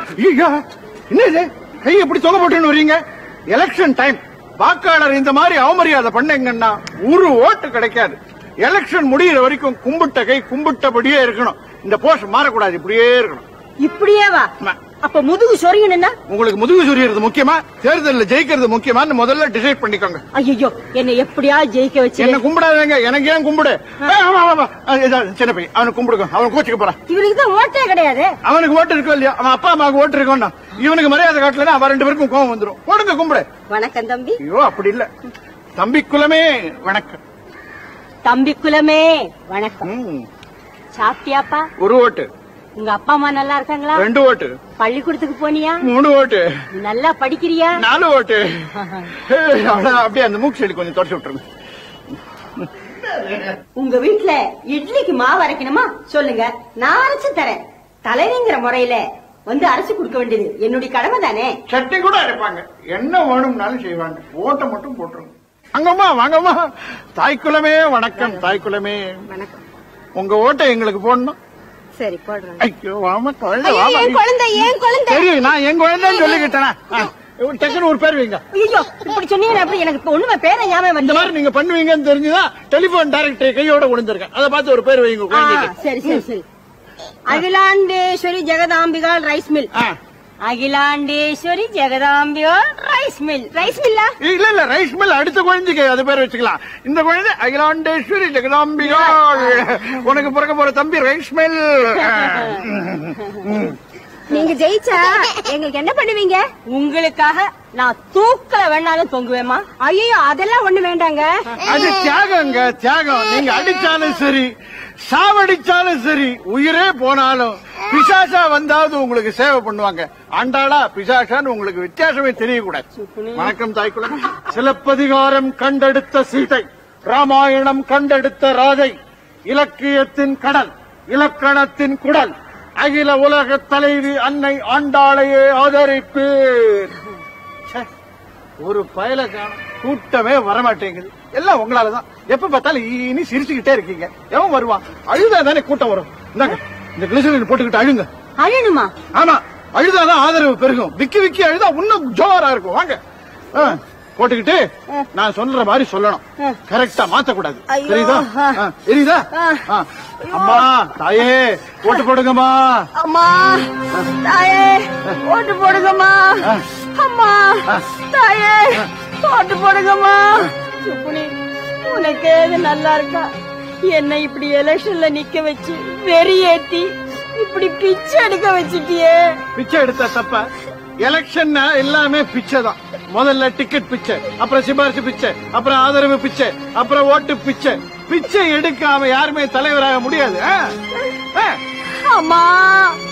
ஐயா என்ன இது கை எப்படி தொங்க போட்டுன்னு வர்றீங்க எலெக்ஷன் டைம் வாக்காளர் இந்த மாதிரி அவமரியாதை பண்ணீங்கன்னா ஒரு ஓட்டு கிடைக்காது எலெக்ஷன் முடியிற வரைக்கும் கும்பிட்ட கை கும்பிட்டபடியே இருக்கணும் இந்த போஸ்ட் மாறக்கூடாது இப்படியே இருக்கணும் இப்படியே வா ஆமா. அப்ப முதுகு சொரியணும்னா உங்களுக்கு முதுகு சுரியறது முக்கியமா தேர்தலில் ஜெயிக்கிறது முக்கியமான்னு முதல்ல டிசைட் பண்ணிக்கோங்க ஐயோ என்னை எப்படியா ஜெயிக்க வச்சு என்ன கும்பிடாதீங்க எனக்கு ஏன் கும்பிடு ஆ, ஆமா, ஆமா. ஆ, இதா, சின்ன பையன் அவனுக்கு கும்பிடுங்க அவன் கோச்சுக்க போறான் இவனுக்கு தான் ஓட்டே கிடையாது அவனுக்கு ஓட்டு இருக்கோ இல்லையா அவன் அப்பா அம்மாவுக்கு ஓட்டு இருக்கோம்னா இவனுக்கு மரியாதை காட்டலன்னா அவன் ரெண்டு பேருக்கும் கோவம் வந்துரும் போடுங்க கும்பிடு வணக்கம் தம்பி ஐயோ அப்படி இல்ல தம்பி குலமே வணக்கம் தம்பி குலமே வணக்கம் ம், சாப்பிட்டியாப்பா ஒரு ஓட்டு உங்க அப்பா அம்மா நல்லா இருக்காங்களா ரெண்டு ஓட்டு பள்ளிக்கூடத்துக்கு போனியா மூணு ஓட்டு நல்லா படிக்கிறியா நாலு ஓட்டு ஏய், அவ்வளவுதான், அப்படியே அந்த மூக்கு செடி கொஞ்சம் தொடச்சு விட்டுருங்க உங்க வீட்ல இட்லிக்கு மாவு அரைக்கணுமா சொல்லுங்க நான் அரைச்சு தரேன் தலைவிங்கிற முறையில வந்து அரைச்சு கொடுக்க வேண்டியது என்னுடைய கடமை தானே சட்னி கூட அரைப்பாங்க என்ன வேணும்னாலும் செய்வாங்க ஓட்டை மட்டும் போட்டுருங்க வாங்கம்மா வாங்கம்மா தாய்க்குலமே வணக்கம் தாய்க்குலமே வணக்கம் உங்க ஓட்டை எங்களுக்கு போடணும் சரி போடுறேன் ஐயோ வாமா குழந்தை ஐயோ, வாமா என் குழந்தை ஏன் குழந்தை தெரியும் நான் என் குழந்தைன்னு சொல்லிக்கிட்டேனா ஆ, டக்குன்னு ஒரு பேர் வைங்க ஐயோ இப்படி சொன்னீங்க அப்படி எனக்கு இப்ப ஒண்ணுமே பேர ஞாபகம் இந்த வந்து மாதிரி நீங்க பண்ணுவீங்கன்னு தெரிஞ்சுதான் டெலிபோன் டைரக்டர் கையோட விழுந்திருக்கேன் அதை பார்த்து ஒரு பேர் வைங்க குழந்தைக்கு சரி சரி சரி அகிலாண்டேஸ்வரி ஜெகதாம்பிகால் ரைஸ் மில் ஆ. Akilandeswari Jagadambigal rice mill rice மில்லா இல்ல இல்ல ரைஸ் மில் அடுத்த குழந்தைக்கு அது பேர் வச்சுக்கலாம் இந்த குழந்தை அகிலாண்டேஸ்வரி ஜெகதாம்பிகா உனக்கு பிறக்க போற தம்பி ரைஸ் மில் நீங்க ஜெயிச்சா எங்களுக்கு என்ன பண்ணுவீங்க உங்களுக்காக நான் தூக்கல வேணாலும் தொங்குவேமா ஐயோ அதெல்லாம் ஒண்ணு வேண்டாங்க அது தியாகங்க தியாகம் நீங்க அடிச்சாலும் சரி சாவடிச்சாலும் சரி உயிரே போனாலும் பிசாசா வந்தாவது உங்களுக்கு சேவை பண்ணுவாங்க ஆண்டாளா பிசாசான்னு உங்களுக்கு வித்தியாசமே தெரியக்கூடாது வணக்கம் தாய்க்குளம் சிலப்பதிகாரம் கண்டெடுத்த சீதை ராமாயணம் கண்டெடுத்த ராதை இலக்கியத்தின் கடல் இலக்கணத்தின் குடல் அகில உலக தலைவி அன்னை ஆண்டாளையே ஆதரிப்பேன் ச்சே. ஒரு பயல காணும் கூட்டமே வரமாட்டேங்குது எல்லாம் உங்களாலதான் எப்ப பார்த்தாலும் இனி சிரிச்சுக்கிட்டே இருக்கீங்க எவன் வருவான் அழுதா தானே கூட்டம் வரும் இந்தாங்க இந்த கிளிசரின் போட்டுக்கிட்டு அழுங்க அழணுமா ஆமா அழுதாதான் ஆதரவு பெருகும் விக்கி விக்கி அழுதா இன்னும் ஜோரா இருக்கும் வாங்க ஆ, போட்டுக்கிட்டு நான் சொல்ற மாதிரி சொல்லணும் கரெக்டா மாத்த கூடாது ஐயோ. தெரியுதா ஆ, தெரியுதா ஆ. அம்மா தாயே ஓட்டு போடுங்கம்மா அம்மா தாயே ஓட்டு போடுங்கம்மா அம்மா தாயே ஓட்டு போடுங்கம்மா சுப்புனி உனக்கு ஏது நல்லா இருக்கா என்ன இப்படி எலெக்ஷன்ல நிக்க வச்சு வெறியேத்தி இப்படி பிச்சை எடுக்க வச்சிட்டியே பிச்சை எடுத்த தப்ப எலெக்ஷன் எல்லாமே பிச்சை தான் முதல்ல டிக்கெட் பிச்சை அப்புறம் சிபாரிசு பிச்சை அப்புறம் ஆதரவு பிச்சை அப்புறம் ஓட்டு பிச்சை பிச்சை எடுக்காம யாருமே தலைவராக முடியாது ஆ? ஆ? அம்மா